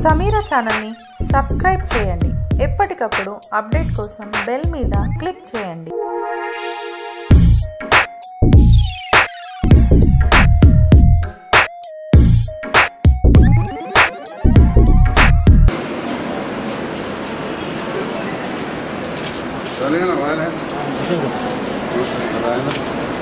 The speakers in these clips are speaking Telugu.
సమీరా ఛానల్ని సబ్స్క్రైబ్ చేయండి ఎప్పటికప్పుడు అప్డేట్ కోసం బెల్ మీద క్లిక్ చేయండి चलेगा ना वायन है वायन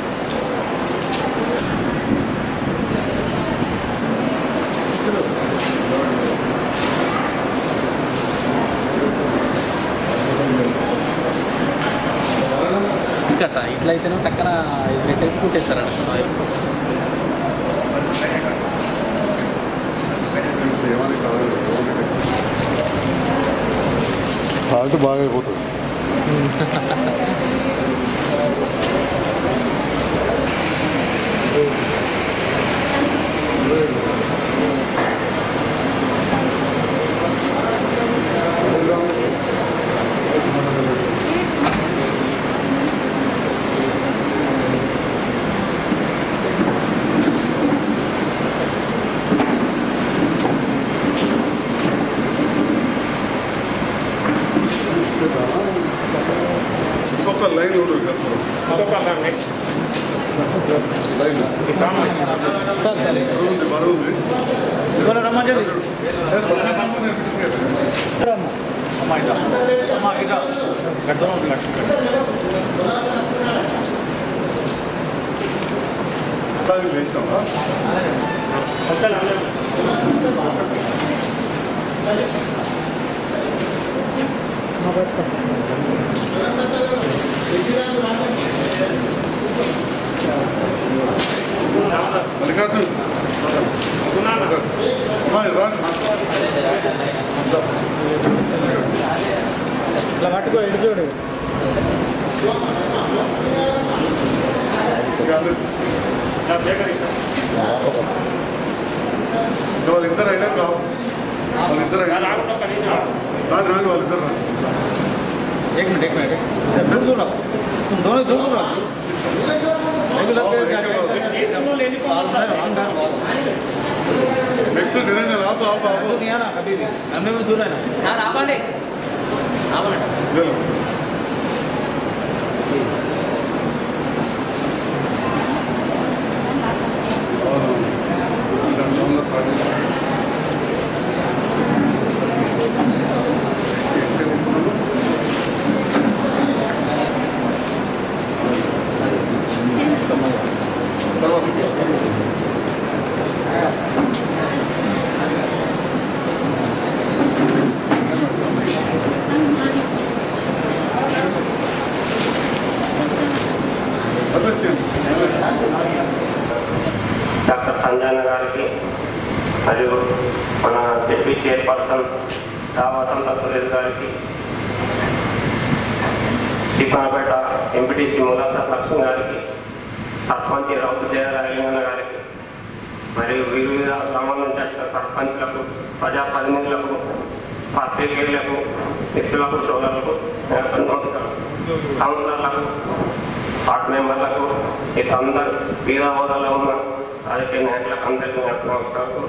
ఇంకట ఇట్లయితేనే టక్కన పెట్టేసి కుట్టేస్తారు ఏమని కాదు సాల్ట్ బాగా అయిపోతుంది ఇంకొక లైన్ కూడా లైన్ బరువుంది బరువుంది ఏ, సొంత కంపెనీ అనిపించేది. అది వేసామా మల్లికార్జున్ రా, రా. ఇట్లా పట్టుకో ఎటు చూడు ఇంకా అందరూ. ఇంకా వాళ్ళిద్దరు అయినా కావు వాళ్ళిద్దరు అయినా రాదు రాదు వాళ్ళిద్దరు రాదు एक मिनट एक मिनट दूर दूर रहो तुम दोनों दूर दूर रहो एक लग నెక్స్ట్ నిరంజన్ ఆపు ఆపు ఆపు नहीं आना कभी भी हमने भी दूर है ना ఆపండి ఆపండి వెళ్ళు. అవును. దాని సౌండ్లో స్టార్ట్ చేశాను. చేసేది ఇప్పుడు. తర్వాత అదే డాక్టర్ సంజయ్ గారికి మరియు మన డిప్యూటీ చైర్పర్సన్ రా వసంత సురేష్ గారికి శ్రీపానపేట ఎంపీటీసీ మూలాసర్ లక్ష్మి గారికి సర్పంచ్ రౌతు జయరాజలింగన్న గారికి మరియు వివిధ గ్రామాల నుంచి వచ్చిన సర్పంచ్లకు ప్రజాప్రతినిధులకు పాత్రికేయులకు వ్యక్తులకు సోదరులకు కౌన్సిలర్లకు వార్డ్ మెంబర్లకు ఇక అందరు వీధ హోదాలో ఉన్న రాజకీయ నాయకులకు అందరికీ నమస్కారం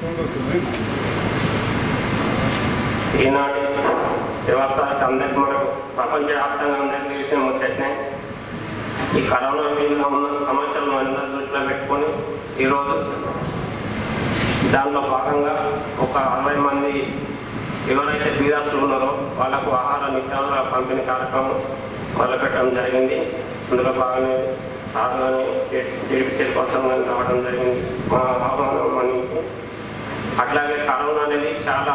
ఈనాటి వ్యవస్థకి అందరికీ మనకు ప్రపంచవ్యాప్తంగా అందరికీ విషయం ముచ్చట్నే ఈ కరోనా మీద ఉన్న సమస్యలను అందరూ దృష్టిలో పెట్టుకొని ఈరోజు దాంట్లో భాగంగా ఒక అరవై మంది ఎవరైతే బీదాస్తులు ఉన్నారో వాళ్ళకు ఆహార నిత్యావసర పంపిణీ కార్యక్రమం మొదలుపెట్టడం జరిగింది అందులో బాగానే సాధనని టీడీపీ చైర్పర్సన్ గాని రావడం జరిగింది మా ఆహ్వానం మన్నించి అట్లాగే కరోనా అనేది చాలా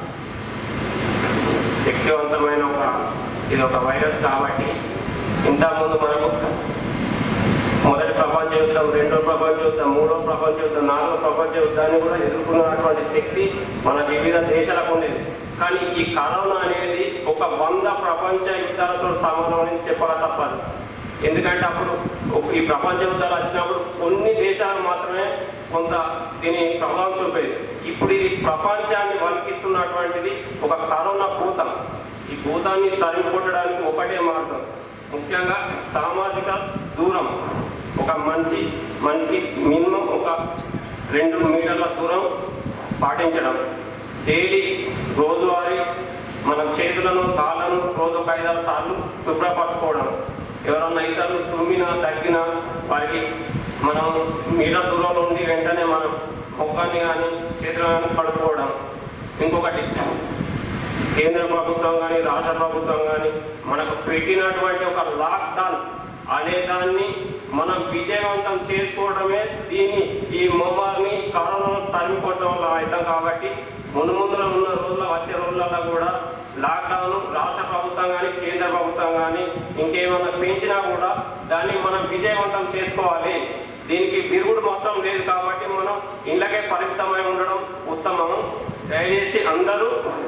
శక్తివంతమైన ఒక ఇది ఒక వైరస్ కాబట్టి ఇంతకుముందు మనకు మొదటి ప్రపంచ యుద్ధం రెండో ప్రపంచ యుద్ధం మూడో ప్రపంచ యుద్ధం నాలుగో ప్రపంచ యుద్ధాన్ని కూడా ఎదుర్కొన్నటువంటి శక్తి మన వివిధ దేశాలకు ఉండేది కానీ ఈ కరోనా అనేది ఒక వంద ప్రపంచ యుద్ధాలతో సమానం అని చెప్పక తప్పదు ఎందుకంటే అప్పుడు ఒక- ఈ ప్రపంచ యుద్ధాలు వచ్చినప్పుడు కొన్ని దేశాలు మాత్రమే కొంత దీని ప్రభావం చూపేది ఇప్పుడు ఇది ప్రపంచాన్ని వణికిస్తున్నటువంటిది ఒక కరోనా భూతం ఈ భూతాన్ని తరిమి కొట్టడానికి ఒకటే మార్గం ముఖ్యంగా సామాజిక దూరం ఒక మంచి మనిషి మినిమం ఒక రెండు మీటర్ల దూరం పాటించడం డైలీ రోజువారీ మన చేతులను కాళ్ళను రోజు ఒక ఐదారు సార్లు శుభ్రపరచుకోవడం ఎవరన్నా ఇతరులు తుమ్మినా తగ్గినా వారికి మనం మీటర్ దూరంలో ఉండి వెంటనే మనం ముఖాన్ని కానీ చేతులు కానీ కడుక్కోవడం ఇంకొకటి కేంద్ర ప్రభుత్వం కానీ రాష్ట్ర ప్రభుత్వం కానీ మనకు పెట్టినటువంటి ఒక లాక్డౌన్ అనే దాన్ని మనం విజయవంతం చేసుకోవడమే దీన్ని ఈ మొమ్మారిని కరోనాను తరిమికొట్టడం వల్ల అవుతాం కాబట్టి ముందు ముందులో ఉన్న రోజుల్లో వచ్చే రోజులలో కూడా లాక్డౌన్ రాష్ట్ర ప్రభుత్వం కానీ కేంద్ర ప్రభుత్వం కానీ ఇంకేమైనా పెంచినా కూడా దాన్ని మనం విజయవంతం చేసుకోవాలి దీనికి బిరుగుడు మొత్తం లేదు కాబట్టి మనం ఇళ్ళకే పరిమితమై ఉండడం ఉత్తమము దయచేసి అందరూ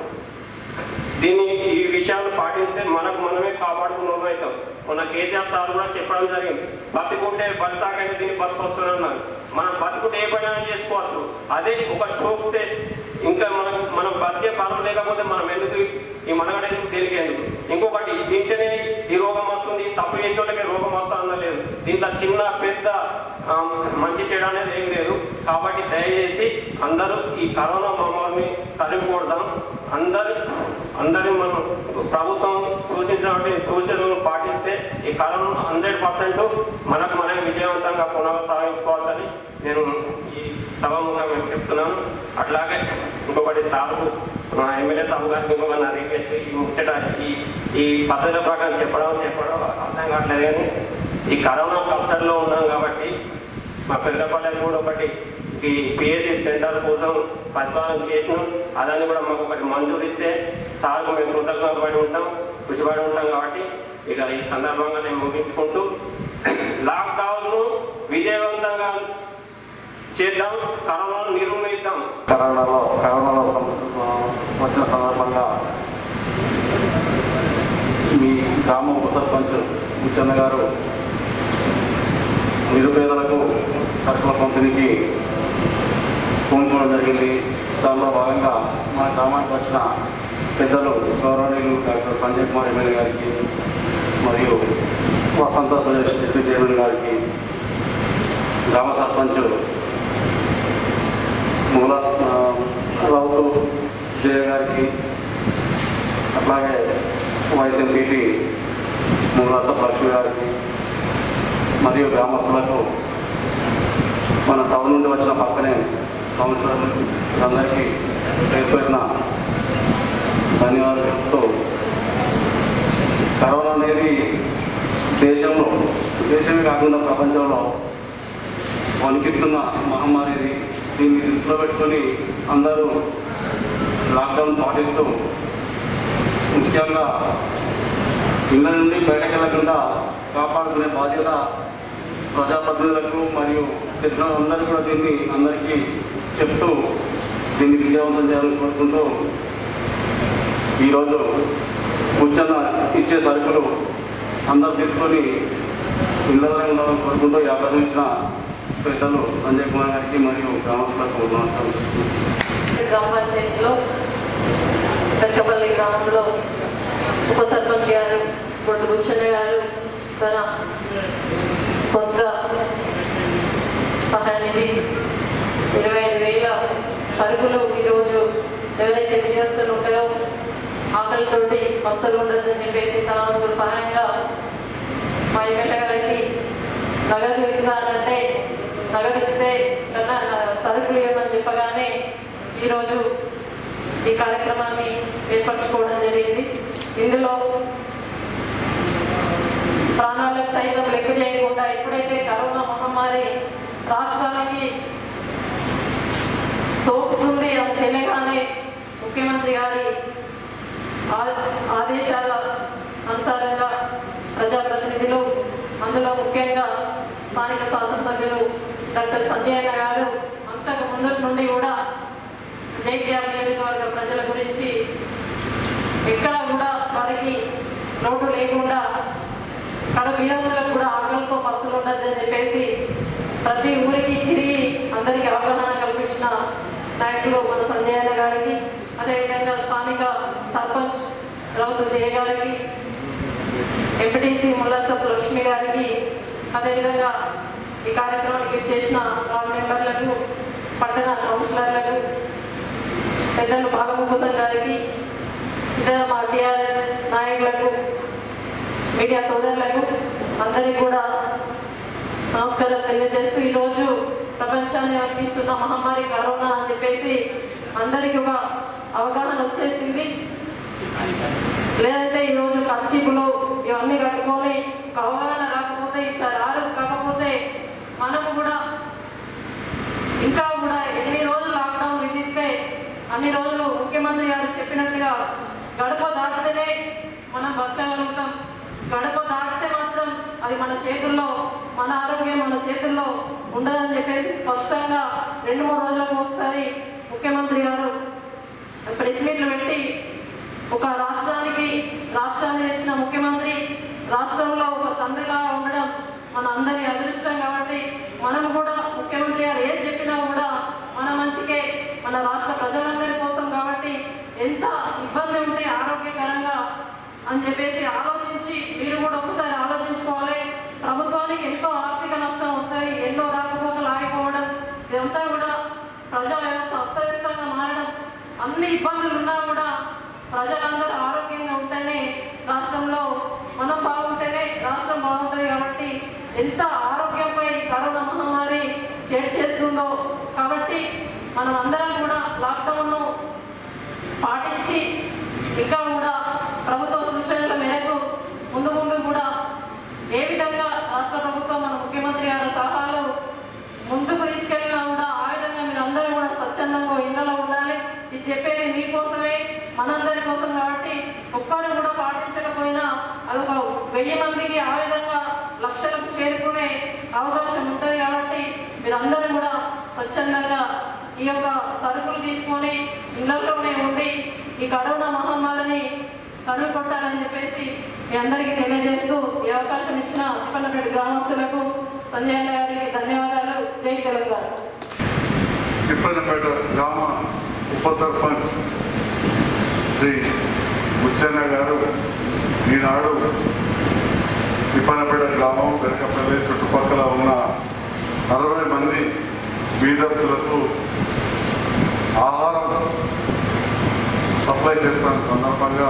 దీన్ని ఈ విషయాలు పాటిస్తే మనకు మనమే కాపాడుకున్న వాళ్ళు అవుతాం మన కేసీఆర్ సార్ కూడా చెప్పడం జరిగింది బతుకుంటే బతాకైతే దీన్ని బతకొచ్చు అన్నారు మనం బతుకుంటే ఏ పని అయినా చేసుకోవచ్చు అదే ఒక చూపితే ఇంకా మనం మనం బతికే బలం లేకపోతే మనం ఎందుకు ఈ మనగడ ఎందుకు దేనికి ఎందుకు ఇంకొకటి తింటేనే ఈ రోగం వస్తుంది తప్పు చేసే వాళ్ళకి రోగం వస్తా అన్నలేదు దీంట్లో చిన్న పెద్ద ఆ, మంచి చెడు అనేది ఏం లేదు కాబట్టి దయచేసి అందరూ ఈ కరోనా మహమ్మారిని తరిమికూడదాం అందరూ అందరూ మనం ప్రభుత్వం సూచించినటువంటి సూచనలను పాటిస్తే ఈ కరోనా హండ్రెడ్ పర్సెంట్ మనకు మనమే విజయవంతంగా పునరుత్సాహించుకోవాలని నేను ఈ సభముఖంగా చెప్తున్నాను అట్లాగే ఇంకొకటి సార్కు మా ఎమ్మెల్యే సాబు గారికి ఇంకొక నా రిక్వెస్ట్ ఈ ముచ్చట ఈ ఈ పద్ధతుల ప్రకారం చెప్పడం చెప్పడం అర్థం కావట్లేదు కానీ ఈ కరోనా కల్చర్లో ఉన్నాం కాబట్టి మా పెద్దపల్లెలు కూడా ఒకటి ఈ పిఎస్సి సెంటర్ కోసం ప్రతిపాదన చేసినాం అదాన్ని కూడా మాకు ఒకటి మంజూరు ఇస్తే సార్కు మేము కృతజ్ఞతపడి ఉంటాం కృషిపడి ఉంటాం కాబట్టి ఇక ఈ సందర్భంగా నేను ముగించుకుంటూ లాక్డౌన్ను విజయవంతంగా చేద్దాం కరోనాను నిర్మూలిద్దాం కరోనాలో కరోనాలో సం- వచ్చిన సందర్భంగా మీ గ్రామ ఉప సర్పంచ్ ముచ్చన్న గారు నిరుపేదలకు సరుకుల పంపిణీకి పూనుకోవడం జరిగింది దానిలో భాగంగా మన గ్రామానికి వచ్చిన పెద్దలు గౌరవనీయులు డాక్టర్ సంజయ్ కుమార్ ఎమ్మెల్యే గారికి మరియు వసంత ప్రదేశ్ డిప్యూటీ చైర్మన్ గారికి గ్రామ సర్పంచ్ మూల ఆ, రౌతు జయ గారికి అట్లాగే వైస్ ఎంపీపీ మూలత లక్ష్మి గారికి మరియు గ్రామస్తులకు మన టౌన్ నుండి వచ్చిన పక్కనే కౌన్సిలర్లు అందరికీ పేరు పెట్టిన ధన్యవాదాలు చెప్తూ కరోనా అనేది దేశంలో దేశమే కాకుండా ప్రపంచంలో వణికిస్తున్న మహమ్మారి ఇది దీన్ని దృష్టిలో పెట్టుకొని అందరూ లాక్డౌన్ పాటిస్తూ ముఖ్యంగా ఇళ్ళ నుండి బయటకు వెళ్లకుండా కాపాడుకునే బాధ్యత ప్రజాప్రతినిధులకు మరియు అందరూ కూడా దీన్ని అందరికీ చెప్తూ దీన్ని విజయవంతం చేయాలని కోరుకుంటూ ఈరోజు ముచ్చన్న ఇచ్చే సరుకులు అందరూ తీసుకొని ఇళ్ళలో ఉండాలని కోరుకుంటూ ఈ అవకాశం ఇచ్చిన పెద్దలు సంజయ్ కుమార్ గారికి మరియు గ్రామస్తులకు నమస్కారం గ్రామ పంచాయతీలో పెద్దపల్లి గ్రామంలో ఉప సర్పంచ్ గారు బొడ్డు బుచ్చన్న గారు తన కొంత సహాయానిధి ఇరవై ఐదు వేల సరుకులు ఈరోజు ఎవరైతే విజయస్తులు ఉంటాయో ఆకలితోటి మస్తలు ఉండదని చెప్పేసి తనకు సహాయంగా మా ఎమ్మెల్యే గారికి నగదు ఇస్తానంటే నగదు ఇస్తే కన్నా సరుకులు ఇవ్వమని చెప్పగానే ఈరోజు ఈ కార్యక్రమాన్ని ఏర్పరచుకోవడం జరిగింది ఇందులో ప్రాణాలకు సైతం లెక్క చేయకుండా ఎప్పుడైతే కరోనా మహమ్మారి రాష్ట్రానికి సోకుతుంది అని తెలియగానే ముఖ్యమంత్రి గారి ఆ- ఆదేశాల అనుసారంగా ప్రజాప్రతినిధులు అందులో ముఖ్యంగా స్థానిక శాసనసభ్యులు డాక్టర్ సంజయ్ అన్న గారు అంతకు ముందు నుండి కూడా జైత్యాల నియోజకవర్గ ప్రజల గురించి ఎక్కడ కూడా వారికి లోటు లేకుండా కడ వీరస్తులకు కూడా ఆకలితో పస్తులు ఉండద్దని చెప్పేసి ప్రతి ఊరికి తిరిగి అందరికీ అవగాహన కల్పించిన నాయకులు మన సంజయ్ అన్న గారికి అదేవిధంగా స్థానిక సర్పంచ్ రౌతు జయ గారికి ఎంపీటీసీ ముల్లాసప్ లక్ష్మి గారికి అదేవిధంగా ఈ కార్యక్రమానికి చేసిన వార్డు మెంబర్లకు పట్టణ కౌన్సిలర్లకు పెద్దలు బాలముకుందం గారికి ఇతర మా టీఆర్ఎస్ నాయకులకు మీడియా సోదరులకు అందరికీ కూడా నమస్కారం తెలియజేస్తూ ఈరోజు ప్రపంచాన్ని అనిపిస్తున్న మహమ్మారి కరోనా అని చెప్పేసి అందరికీ ఒక అవగాహన వచ్చేసింది లేదంటే ఈరోజు కర్చీపులు ఇవన్నీ కట్టుకొని ఒక అవగాహన రాకపోతే ఇట్లా రారు కాకపోతే మనము కూడా ఇంకా కూడా ఎన్ని రోజులు లాక్డౌన్ విధిస్తే అన్ని రోజులు ముఖ్యమంత్రి గారు చెప్పినట్టుగా గడప దాటితేనే మనం బతకగలుగుతాం గడప దాటితే మాత్రం అది మన చేతుల్లో మన ఆరోగ్యం మన చేతుల్లో ఉండదని చెప్పేసి స్పష్టంగా రెండు మూడు రోజులకు ఒకసారి ముఖ్యమంత్రి గారు ప్రెస్ మీట్లు పెట్టి ఒక రాష్ట్రానికి రాష్ట్రాన్ని తెచ్చిన ముఖ్యమంత్రి రాష్ట్రంలో ఒక తండ్రిలా ఉండడం మన అందరి అదృష్టం కాబట్టి మనం కూడా ముఖ్యమంత్రి గారు ఏది చెప్పినా కూడా మన మంచికే మన రాష్ట్ర ప్రజలందరి కోసం కాబట్టి ఎంత ఇబ్బంది ఉంటే ఆరోగ్యకరంగా అని చెప్పేసి ఆలోచించి మీరు కూడా ఒకసారి ఆలోచించుకోవాలి ప్రభుత్వానికి ఎంతో ఆర్థిక నష్టం వస్తుంది ఎన్నో రాకపోకలు ఆగిపోవడం ఇదంతా కూడా ప్రజా వ్యవస్థ అస్తవ్యస్తంగా మారడం అన్ని ఇబ్బందులు ఉన్నా కూడా ప్రజలందరూ ఆరోగ్యంగా ఉంటేనే రాష్ట్రంలో మనం బాగుంటేనే రాష్ట్రం బాగుంటుంది కాబట్టి ఎంత ఆరోగ్యంపై కరోనా మహమ్మారి చేట్ చేస్తుందో కాబట్టి మనం అందరం కూడా లాక్డౌన్ను పాటించి ఇంకా కూడా ప్రభుత్వ సూచనల మేరకు ముందు ముందు కూడా ఏ విధంగా రాష్ట్ర ప్రభుత్వం మన ముఖ్యమంత్రి గారి సలహాలు ముందుకు తీసుకెళ్ళినా కూడా ఆ విధంగా మీరు అందరూ కూడా స్వచ్ఛందంగా ఇళ్లలో ఉండాలి ఇది చెప్పేది మీకోసమే మనందరి కోసం కాబట్టి ఒక్కరు కూడా పాటించకపోయినా అదొక వెయ్యి మందికి ఆ విధంగా లక్షలకు చేరుకునే అవకాశం ఉంటుంది కాబట్టి మీరందరూ కూడా స్వచ్ఛందంగా ఈ యొక్క సరుకులు తీసుకొని ఇళ్లలోనే ఉండి ఈ కరోనా మహమ్మారిని తరుము కొట్టాలని చెప్పేసి మీ అందరికీ తెలియజేస్తూ ఈ అవకాశం ఇచ్చిన తిప్పన్నపేట గ్రామస్తులకు సంజయ్ అన్న గారికి ధన్యవాదాలు జై తెలంగాణ తిప్పనపేట గ్రామ ఉప సర్పంచ్ శ్రీ బుచ్చన్న గారు ఈనాడు తిప్పనపేట గ్రామం వెనకపల్లి చుట్టుపక్కల ఉన్న అరవై మంది బీదస్తులకు ఆహారం సప్లై చేస్తున్న సందర్భంగా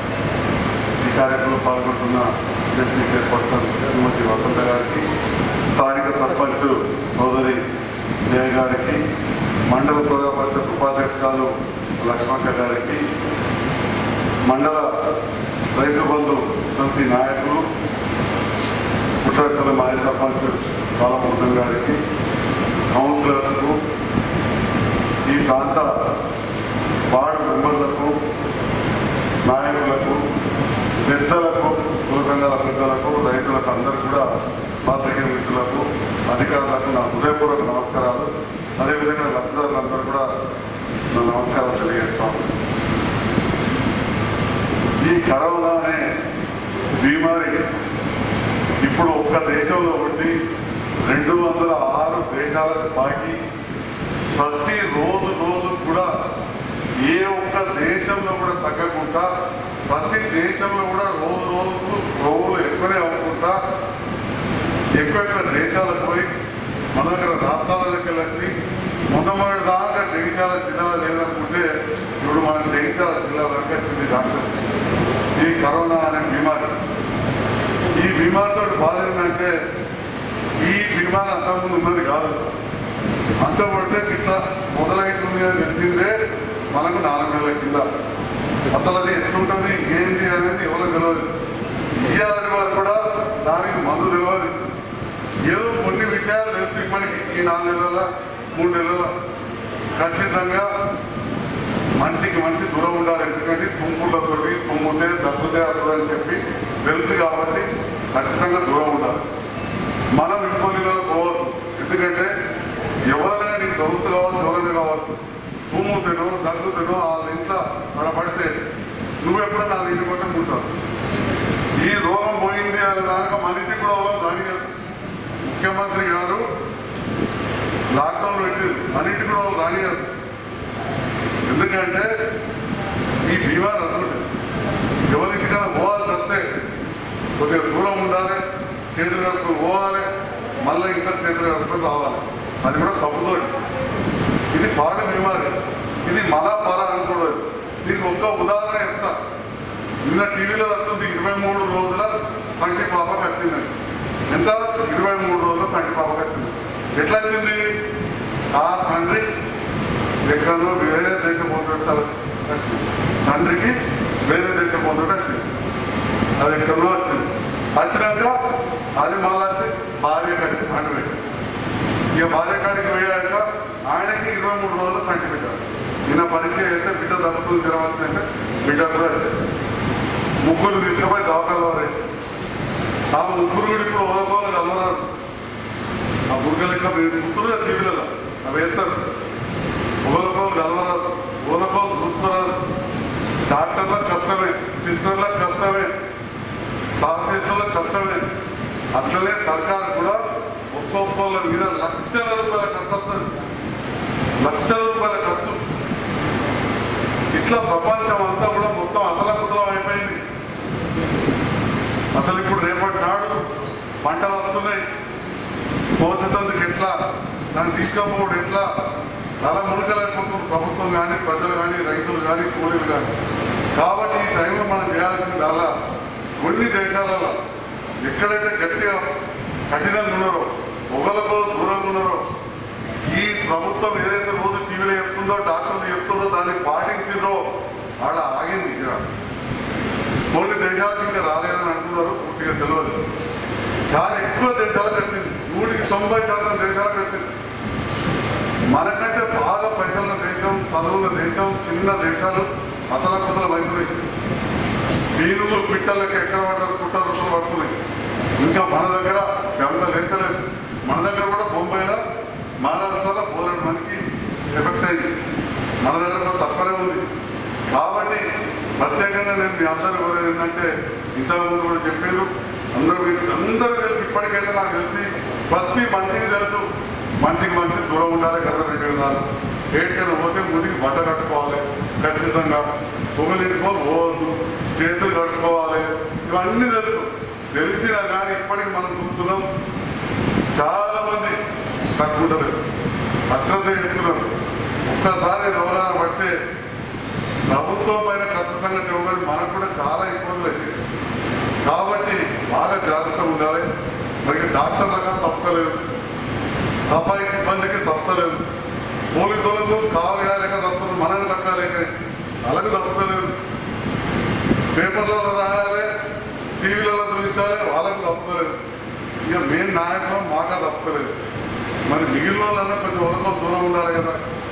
ఈ కార్యక్రమంలో పాల్గొంటున్న డిప్యూటీ చైర్పర్సన్ శ్రీమతి వసంత గారికి స్థానిక సర్పంచ్ సోదరి జయ గారికి మండల ప్రజా పరిషత్ ఉపాధ్యక్షురాలు లక్ష్మక్క గారికి మండల రైతు బంధు సమితి నాయకులు పుట్టకల మాజీ సర్పంచ్ బాలముద్రం గారికి కౌన్సిలర్స్కు ఈ ప్రాంత వార్డు మెంబర్లకు నాయకులకు పెద్దలకు కుల సంఘాల పెద్దలకు రైతులకు అందరూ కూడా పాత్రికేయ మిత్రులకు అధికారులకు నా హృదయపూర్వక నమస్కారాలు అదేవిధంగా లబ్ధిదారులందరూ కూడా నా నమస్కారాలు తెలియజేస్తాను ఈ కరోనా అనే బీమారి ఇప్పుడు ఒక్క దేశంలో ఉండి రెండు వందల ఆరు దేశాలకు పాకి ప్రతి రోజు రోజు కూడా ఏ ఒక్క దేశంలో కూడా తగ్గకుండా ప్రతి దేశంలో కూడా రోజు రోజుకు రోగులు ఎక్కువనే అవ్వకుండా ఎక్కువ ఎక్కువ దేశాలకు పోయి మన దగ్గర రాష్ట్రాలకి వెళ్ళి మొదటి దాకా జగిత్యాల జిల్లా లేదనుకుంటే ఇప్పుడు మన జగిత్యాల జిల్లా దాకా వచ్చింది రాక్షసి ఈ కరోనా అనే బీమారి ఈ బీమారితో బాధ ఏంటంటే ఈ బీమారి అంతకుముందు ఉన్నది కాదు అంత పడితే ఇట్లా మొదలవుతుంది అని తెలిసిందే మనకు నాలుగు నెలల కింద అసలు అది ఎట్లుంటుంది ఏంటి అనేది ఎవరో తెలియదు ఇయ్యాలని వారు కూడా దానికి మందు తెలియదు ఏదో కొన్ని విషయాలు తెలుసు ఇప్పటికి ఈ నాలుగు నెలల మూడు నెలల ఖచ్చితంగా మనిషికి మనిషి దూరం ఉండాలి ఎందుకంటే తుంపులతోటి తుమ్ముతే దగ్గుతే అవుతుందని చెప్పి తెలుసు కాబట్టి ఖచ్చితంగా దూరం ఉండాలి మనం ఇంకొన్ని పోవద్దు ఎందుకంటే ఎవరైనా నీకు దోస్తు కావచ్చు ఎవరైనా కావచ్చు తుమ్ముతేనో దగ్గుతేనో వాళ్ళ ఇంట్లో మన పడితే నువ్వు ఎప్పుడన్నా వాళ్ళ ఇంటి పక్కన ఉంటావు ఈ రోగం పోయింది అనే దాకా మన ఇంటికి కూడా ఎవరో రానియదు ముఖ్యమంత్రి గారు లాక్డౌన్ పెట్టింది మన ఇంటికి కూడా వాళ్ళు రానియదు ఎందుకంటే ఈ బీమార్ అసలు ఎవరింటికైనా పోవాల్సి వస్తే కొద్దిగా దూరం ఉండాలి చేతులు కడుపుకొని పోవాలి మళ్ళీ ఇంకా చేతులు కడుపుకొని రావాలి అది కూడా సబ్బుతోటి ఇది పాడు బీమారి ఇది మల పర అని దీనికి ఒక్క ఉదాహరణ చెప్తా నిన్న టీవీలో వస్తుంది ఇరవై మూడు రోజుల సంటి పాపకు వచ్చింది ఎంత ఇరవై మూడు రోజుల సంటి పాపకు వచ్చింది ఎట్లా వచ్చింది ఆ తండ్రి ఎక్కడో వేరే దేశం పొందడం వచ్చింది తండ్రికి వేరే దేశం పొందడం వచ్చింది అది ఎక్కడో వచ్చింది వచ్చినాక అది మళ్ళీ వచ్చి భార్యకి వచ్చింది తండ్రి ఇక భార్య కాడికి పోయాక ఆయనకి ఇరవై మూడు రోజులు సంటి బిడ్డ నిన్న పరీక్ష అయితే బిడ్డ దక్కుతుంది జ్వరం వచ్చిందంటే బిడ్డ కూడా వచ్చింది ముగ్గురు తీసుకుపోయి దవాఖాలో వేసి ఆ ముగ్గురు కూడా ఇప్పుడు ఓలకోలు కలవరాదు ఆ బుర్గ లెక్క మీరు చూస్తున్నారు టీవీలలో అవి ఎత్తారు ఓలకోలు కలవరాదు ఓలకోలు చూసుకోరాదు డాక్టర్లకు కష్టమే సిస్టర్లకు కష్టమే సాఫ్ట్వేర్లకు కష్టమే అట్లనే సర్కార్ కూడా ఒక్కొక్కళ్ళ మీద లక్షల రూపాయల ఖర్చు వస్తుంది లక్షల రూపాయల ఖర్చు ఇట్లా ప్రపంచం అంతా కూడా మొత్తం అతలకుతలం అయిపోయింది అసలు ఇప్పుడు రేపటి నాడు పంటలు వస్తున్నాయి పోసేందుకు ఎట్లా దాన్ని తీసుకపోవడం ఎట్లా చాలా మునకలేకపోతున్నారు ప్రభుత్వం కానీ ప్రజలు కానీ రైతులు కానీ కూలీలు కానీ కాబట్టి ఈ టైంలో మనం చేయాల్సింది అలా కొన్ని దేశాలలో ఎక్కడైతే గట్టిగా కఠినంగా ఉన్నారో ఒకరికో దూరంగా ఉన్నారో ఈ ప్రభుత్వం ఏదైతే రోజు టీవీలో చెప్తుందో డాక్టర్లు చెప్తుందో దాన్ని పాటించిందో ఆడ ఆగింది ఇక కొన్ని దేశాలకు ఇంకా రాలేదని అంటున్నారు పూర్తిగా తెలియదు కానీ ఎక్కువ దేశాలకు వచ్చింది నూటికి తొంభై శాతం దేశాలకు వచ్చింది మనకంటే బాగా పైసలున్న దేశం చదువుల దేశం చిన్న దేశాలు అతల కుతల అవుతున్నాయి పీనుగులు పిట్టలకి ఎక్కడ పడ్డారు కుట్ట రుసులు పడుతున్నాయి ఇంకా మన దగ్గర గంత లెక్కలేదు మన దగ్గర కూడా బొంబాయిలో మహారాష్ట్రలో పోరాడు మందికి ఎఫెక్ట్ అయింది మన దగ్గర కూడా తక్కువనే ఉంది కాబట్టి ప్రత్యేకంగా నేను మీ అందరూ కోరేది ఏంటంటే ఇంతకుముందు కూడా చెప్పారు అందరూ మీకు అందరూ తెలుసు ఇప్పటికైతే నాకు తెలిసి ప్రతి మనిషికి తెలుసు మనిషికి మనిషి దూరం ఉండాలి కదా రెండు విధాలు ఏటికైనా పోతే ముందుకి బట్ట కట్టుకోవాలి ఖచ్చితంగా పొగలింటికో పోవద్దు చేతులు కట్టుకోవాలి ఇవన్నీ తెలుసు తెలిసినా కానీ ఇప్పటికి మనం చూస్తున్నాం చాలా మంది కట్టుకుంటలేదు అశ్రద్ధ చెప్తున్నారు ఒక్కసారి రోగాన పడితే ప్రభుత్వం పైన ఖర్చు సంగతి ఇవ్వమని మనకు కూడా చాలా ఇబ్బందులు అయితే కాబట్టి బాగా జాగ్రత్తగా ఉండాలి మరి డాక్టర్లుగా తప్పలేదు సఫాయి సిబ్బందికి తప్పలేదు పోలీసు వాళ్ళకు కావలేక తప్పదు మనల్ని తక్కలేక అలాగే తప్పలేదు పేపర్లలో రాయాలి టీవీలలో చూపించాలి వాళ్ళకు తప్పలేదు ఇక మెయిన్ నాయకులు మాక తప్పలేదు మరి మిగిలిన వాళ్ళన్నా కొంచెం వరకు దూరం ఉండాలి కదా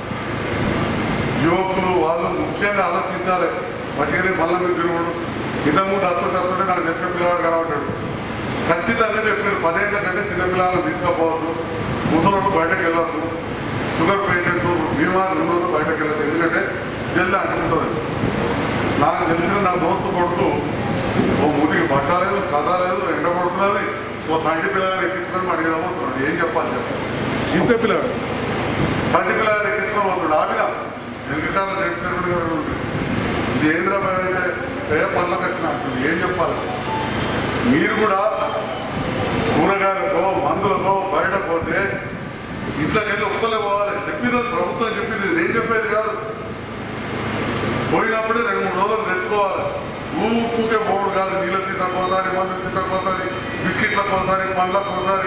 యువకులు వాళ్ళు ముఖ్యంగా ఆలోచించాలి పట్టుకుని మళ్ళీ మీరు తిరుగుడు ఇంతకుముందు అత్తుంటే అత్తుంటే నాకు తెలిసిన పిల్లవాడు కనబడ్డాడు ఖచ్చితంగా చెప్పారు పదేళ్ళ కంటే చిన్నపిల్లలను తీసుకోపోవద్దు ముసలోడు బయటకు వెళ్ళొద్దు షుగర్ పేషెంట్ బీమార్ ఉన్నోళ్ళు బయటకు వెళ్ళొద్దు ఎందుకంటే జల్ది అంటుకుంటుంది నాకు తెలిసిన నా దోస్తు కొడుకు ఓ మూతికి బట్ట లేదు కథ లేదు ఎండ పడుతున్నది ఓ సంటి పిల్లగారు ఎక్కించుకొని అడిగిన పోతున్నాడు ఏం చెప్పాలి చెప్పు ఇంత పిల్లగాడు సంటి పిల్లగారు ఎక్కించుకొని పోతున్నాడు ఆపిన వెంకటాల జడ్జి చైర్మన్ గారు ఉంది ఇది ఏం రాబాయ్ అంటే ఏ పనులకు వచ్చిన అంటుంది ఏం చెప్పాలి మీరు కూడా కూరగాయలకో మందులకో బయట పోతే ఇంట్లోకి వెళ్ళి ఒక్కలే పోవాలి చెప్పింది ప్రభుత్వం చెప్పింది నేను చెప్పేది కాదు పోయినప్పుడే రెండు మూడు రోజులు తెచ్చుకోవాలి ఊపుకే పోవడం కాదు నీళ్ళ సీసాకు ఒకసారి మందు సీసాకు ఒకసారి బిస్కెట్లకు ఒకసారి పండ్లకు ఒకసారి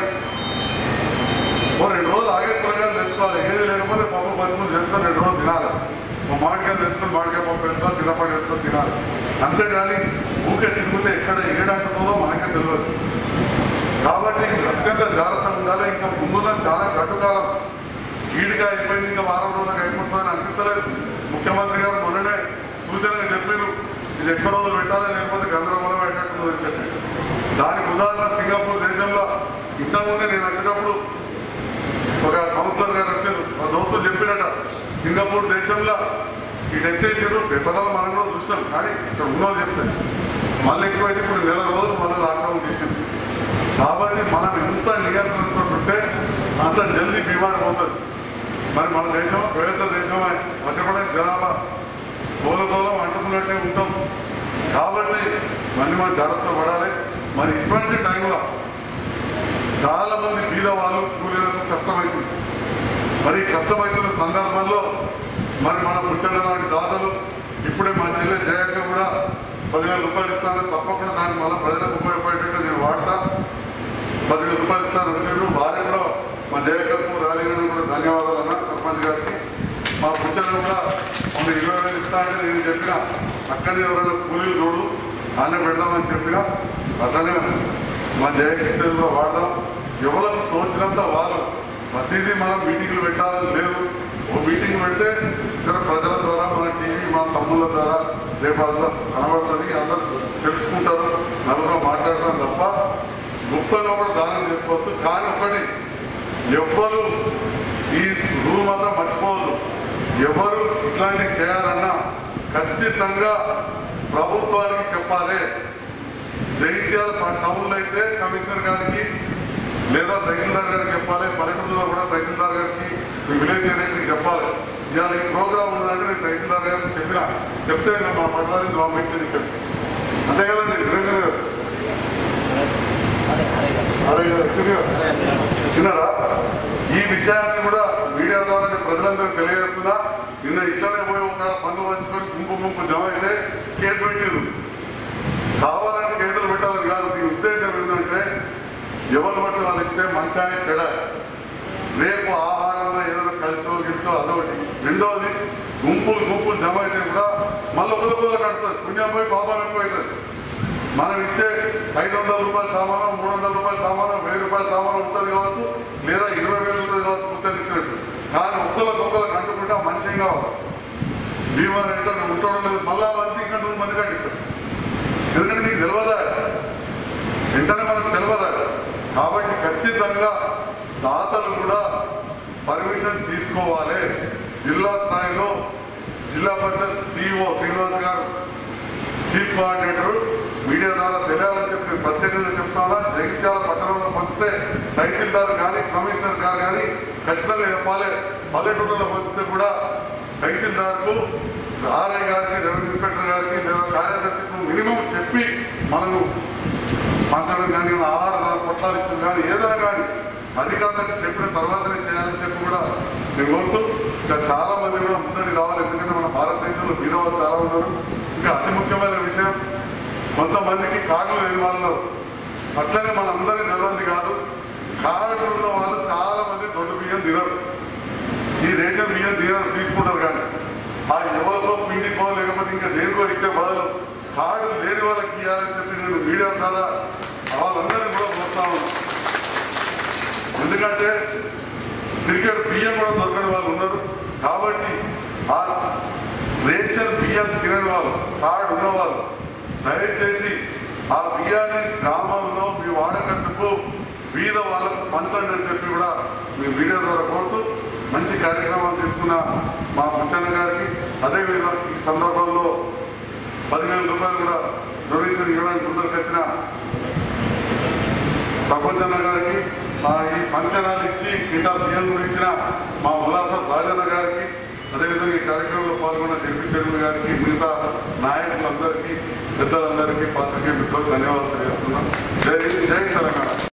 ఓ రెండు రోజులు ఆగే కూరగాయలు తెచ్చుకోవాలి ఏది లేకపోతే పప్పు పచ్చుకుని చేసుకొని రెండు రోజులు తినాలి ఓ మామిడికాయలు తెచ్చుకొని మామిడికాయ పప్పు వేసుకొని చిన్నపడి వేసుకొని తినాలి అంతేగాని ఊకే తిరుగుతే ఎక్కడ ఏడాకుంటుందో మనకే తెలియదు కాబట్టి అత్యంత జాగ్రత్తగా ఉండాలి ఇంకా ముందున్న చాలా కట్టుకాలం ఈడిగా అయిపోయింది ఇంకా వారం రోజులకు అయిపోతుందని అనిపించలేదు ముఖ్యమంత్రి గారు మొన్ననే సూచనగా చెప్పారు ఇది ఎక్కువ రోజులు పెట్టాలి లేకపోతే గందరగోళం పెట్టకుండా చెప్పి దానికి ఉదాహరణ సింగపూర్ దేశంలో ఇంతకుముందే నేను వచ్చేటప్పుడు ఒక కౌన్సిలర్ గారు వచ్చారు మా దోస్తులు చెప్పినట సింగపూర్ దేశంలో ఇటు ఎత్తేసారు పేపర్లో మనం కూడా చూసాం కానీ ఇక్కడ ఉన్నోళ్ళు చెప్తారు మళ్ళీ ఎక్కువైతే ఇప్పుడు నెల రోజులు మళ్ళీ లాక్డౌన్ చేసింది కాబట్టి మనం ఎంత నియంత్రణతో ఉంటే అంత జల్దీ బీమారి పోతుంది మరి మన దేశం పేద దేశమే వశపడే జనాభా కోలకోలం అంటుకున్నట్టే ఉంటాం కాబట్టి మళ్ళీ మనం జాగ్రత్త పడాలి మరి ఇటువంటి టైంలో చాలా మంది బీద వాళ్ళు కూలీలకు కష్టమవుతుంది మరి ఈ కష్టమవుతున్న సందర్భంలో మరి మన ముచ్చట లాంటి దాతలు ఇప్పుడే మా చెల్లె జయక్క కూడా పదివేల రూపాయలు ఇస్తాను తప్పకుండా దాన్ని మళ్ళీ ప్రజలకు ఉపయోగపడేటట్టు నేను వాడతా పదివేల రూపాయలు ఇస్తాను వచ్చారు వారే కూడా మా జయక్కకు రాజేంద్ర కూడా ధన్యవాదాలు అన్న సర్పంచ్ గారికి మా పుచ్చలు కూడా మొన్న ఇరవై వేలు ఇస్తా అంటే నేను చెప్పిన అక్కడనే ఎవరైనా కూలీలు చూడు ఆయన పెడదామని చెప్పిన అట్లనే మా జయకి ఇచ్చేది కూడా వాడదాం ఎవరికి తోచినంత వాళ్ళు ప్రతిదీ మనం మీటింగ్లు పెట్టాలని లేదు ఓ మీటింగ్ పెడితే ఇతర ప్రజల ద్వారా మన టీవీ మా తమ్ముళ్ళ ద్వారా రేపు అందరూ కనబడుతుంది అందరూ తెలుసుకుంటారు నలుగురు మాట్లాడతాం తప్ప గుప్తంగా కూడా దానం చేసుకోవచ్చు కానీ ఒకటి ఎవ్వరు ఈ రూల్ మాత్రం మర్చిపోవద్దు ఎవరు ఇట్లాంటివి చేయాలన్నా ఖచ్చితంగా ప్రభుత్వానికి చెప్పాలి జైత్యాల టౌన్లో అయితే కమిషనర్ గారికి లేదా తహసీల్దార్ గారికి చెప్పాలి పల్లెటూరులో కూడా తహసీల్దార్ గారికి మీ విలేజ్ ఏదైతే చెప్పాలి ఇవాళ ఈ ప్రోగ్రామ్ ఉందంటే నేను తహసీల్దార్ గారికి చెప్పిన చెప్తే నేను మా మండలానికి పంపించి చెప్పాను అంతే కదండి నిరంజన్ గారు అరే చిన్నగా. చిన్నారా ఈ విషయాన్ని కూడా మీడియా ద్వారా నేను ప్రజలందరూ తెలియజేస్తున్నా నిన్న ఇట్లనే పోయి ఒక పనులు పంచుకొని గుంపు గుంపు జమ అయితే కేసు పెట్టిండ్రు కావాలని కేసులు పెట్టాలని కాదు దీని ఉద్దేశం ఏంటంటే ఎవరు బట్టి వాళ్ళు ఇస్తే మంచాన్ని చెడ రేపు ఆహారంలో ఏదైనా కలితో గిల్తో అదొకటి రెండోది గుంపులు గుంపులు జమ అయితే కూడా మళ్ళీ ఒకరికొకరు కడతారు పుణ్యం పోయి పాపం ఎక్కువ అవుతుంది మనం ఇచ్చే ఐదు వందల రూపాయల సామానం మూడు వందల రూపాయల సామానం వెయ్యి రూపాయల సామానం ఉంటుంది కావచ్చు లేదా ఇరవై వేలు ఉంటుంది కావచ్చు పుస్తకం ఇచ్చినట్టు కానీ ఒక్కరికి ఒక్కరికి అంటుకుంటే ఆ మనిషి ఏం కావాలి బీమా ఎంత ఉంటాడో లేదు మళ్ళా మనిషి ఇంకా నూరు మంది కట్టిస్తారు ఎందుకంటే నీకు తెలియదా వెంటనే మనకు తెలియదా కాబట్టి ఖచ్చితంగా దాతలు కూడా పర్మిషన్ తీసుకోవాలి జిల్లా స్థాయిలో జిల్లా పరిషత్ సిఇఓ శ్రీనివాస్ గారు చీఫ్ కోఆర్డినేటర్ మీడియా ద్వారా తెలియాలని చెప్పి నేను ప్రత్యేకంగా చెప్తానా జగిత్యాల పట్టణంలో పంచితే తహసీల్దార్ కానీ కమిషనర్ గారు కానీ ఖచ్చితంగా చెప్పాలి పల్లెటూరులో పంచితే కూడా తహసీల్దార్కు ఆర్ఐ గారికి రెవెన్యూ ఇన్స్పెక్టర్ గారికి లేదా కార్యదర్శికి మినిమం చెప్పి మనము పంచడం కానీ ఆహార పొట్లాలు ఇచ్చడం కానీ ఏదైనా కానీ అధికారులకు చెప్పిన తర్వాతనే చేయాలని చెప్పి కూడా నేను కోరుతూ ఇంకా చాలా మంది కూడా ముందడి రావాలి ఎందుకంటే మన భారతదేశంలో బీదవాళ్ళు చాలా ఉన్నారు ఇంకా అతి ముఖ్యమైన విషయం కొంతమందికి కార్డులు లేని వాళ్ళు ఉన్నారు. అట్లనే మనందరికీ తెలియంది కాదు కార్డులు ఉన్న వాళ్ళు చాలా మంది దొడ్డు బియ్యం తినరు ఈ రేషన్ బియ్యం తినరు తీసుకుంటారు కానీ ఆ ఎవరికో పిండికో లేకపోతే ఇంకా దేనికో ఇచ్చే బదులు కార్డు లేని వాళ్ళకి ఇవ్వాలని చెప్పి నేను మీడియా ద్వారా వాళ్ళందరినీ కూడా ప్రోత్సాహం ఎందుకంటే క్రికెట్ బియ్యం కూడా దొరకని వాళ్ళు ఉన్నారు కాబట్టి ఆ రేషన్ బియ్యం తినని వాళ్ళు కార్డు ఉన్నవాళ్ళు దయచేసి ఆ బియ్యాన్ని గ్రామంలో మీ వాడకట్టుకు బీద వాళ్ళకు పంచండి అని చెప్పి కూడా మీ మీడియా ద్వారా కోరుతూ మంచి కార్యక్రమాలు తీసుకున్న మా ముచ్చన్న గారికి అదేవిధంగా ఈ సందర్భంలో పదివేల రూపాయలు కూడా డొనేషన్ ఇవ్వడానికి ముందరకు వచ్చిన ప్రపంచన్న గారికి మా ఈ పంచనాలు ఇచ్చి క్వింటాల్ బియ్యం కూడా ఇచ్చిన మా ఉల్లాస రాజన్న గారికి అదేవిధంగా ఈ కార్యక్రమంలో పాల్గొన్న జడ్పీ చైర్మన్ గారికి మిగతా నాయకులందరికీ పెద్దలందరికీ పాత్రికేయ మిత్రులకు ధన్యవాదాలు తెలియజేస్తున్నాం జై జై తెలంగాణ